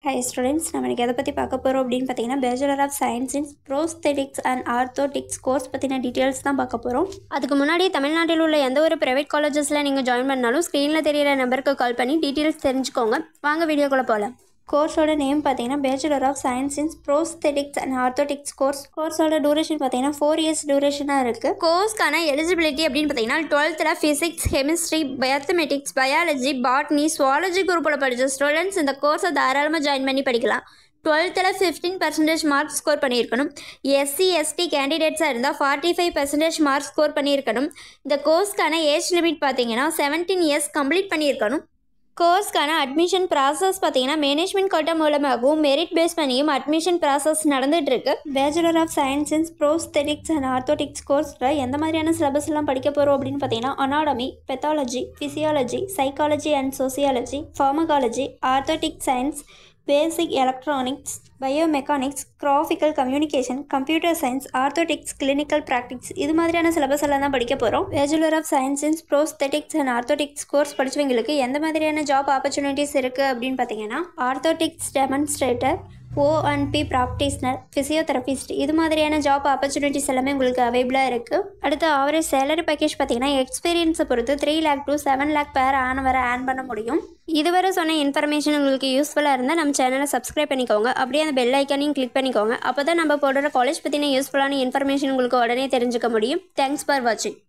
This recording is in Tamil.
ஹை ஸ்டூடெண்ட்ஸ் நம்ம இன்றைக்கி எதை பற்றி பார்க்க போகிறோம் அப்படின்னு பார்த்தீங்கன்னா bachelor of science in prosthetics and orthotics course பற்றின டீட்டெயில்ஸ் தான் பார்க்க போகிறோம் அதுக்கு முன்னாடி தமிழ்நாட்டில் உள்ள எந்த ஒரு ப்ரைவேட் காலேஜஸில் நீங்கள் ஜாயின் பண்ணாலும் ஸ்க்ரீனில் தெரியிற நம்பருக்கு கால் பண்ணி டீட்டெயில்ஸ் தெரிஞ்சுக்கோங்க வாங்க வீடியோக்குள்ளே போகலாம் கோர்ஸோட நேம் பார்த்தீங்கன்னா bachelor of science in prosthetics and orthotics course கோர்ஸோட டூரேஷன் பார்த்தீங்கன்னா ஃபோர் இயர்ஸ் டூரேஷனாக இருக்குது கோர்ஸ்க்கான எலிஜிபிலிட்டி அப்படின்னு பார்த்தீங்கன்னா டுவெல்த்தில் physics chemistry mathematics biology botany zoology குரூப்பில் படித்த ஸ்டூடெண்ட்ஸ் இந்த கோர்ஸை தாராளமாக ஜாயின் பண்ணி படிக்கலாம் டுவெல்த்தில் ஃபிஃப்டீன் பர்சன்டேஜ் மார்க் ஸ்கோர் பண்ணியிருக்கணும் எஸ்சி எஸ்டி கேண்டிடேட்ஸாக இருந்தால் forty five percentage mark score பண்ணியிருக்கணும் இந்த கோர்ஸ்க்கான ஏஜ் லிமிட் பார்த்தீங்கன்னா செவன்டீன் இயர்ஸ் கம்ப்ளீட் பண்ணியிருக்கணும் கோர்ஸ்க்கான அட்மிஷன் ப்ராசஸ் பார்த்தீங்கன்னா மேனேஜ்மெண்ட் கோட்டா மூலமாகவும் மெரிட் பேஸ் பண்ணியும் அட்மிஷன் ப்ராசஸ் நடந்துட்டு இருக்கு bachelor of science in prosthetics and orthotics கோர்ஸில் எந்த மாதிரியான சிலபஸ் எல்லாம் படிக்க போகிறோம் அப்படின்னு பார்த்தீங்கன்னா anatomy pathology physiology psychology and sociology pharmacology orthotic science basic electronics biomechanics graphical communication computer science orthotics clinical practice இது மாதிரியான சிலபஸ் எல்லாம் தான் படிக்க போகிறோம் bachelor of science in prosthetics and orthotics course படிச்சவங்களுக்கு எந்த மாதிரியான ஜாப் ஆப்பர்ச்சுனிட்டிஸ் இருக்குது அப்படின்னு பார்த்தீங்கன்னா orthotics demonstrator O and P practitioner physiotherapist இது மாதிரியான ஜாப் ஆப்பர்ச்சுனிட்டிஸ் எல்லாமே உங்களுக்கு அவைபிளாக இருக்குது அடுத்து ஆவரேஜ் சேலரி பேக்கேஜ் பார்த்தீங்கன்னா எக்ஸ்பீரியன்ஸை பொறுத்து three lakh to seven lakh per ஆன வரை ஆன் பண்ண முடியும் இதுவரை சொன்ன இன்ஃபர்மேஷன் உங்களுக்கு யூஸ்ஃபுல்லாக இருந்தால் நம்ம சேனலை சப்ஸ்கிரைப் பண்ணிக்கோங்க அப்படியே அந்த பெல் ஐக்கானையும் கிளிக் பண்ணிக்கோங்க அப்போ தான் நம்ம போடுற காலேஜ் பற்றின யூஸ்ஃபுல்லான இன்ஃபர்மேஷன் உங்களுக்கு உடனே தெரிஞ்சுக்க முடியும் தேங்க்ஸ் ஃபார் வாட்சிங்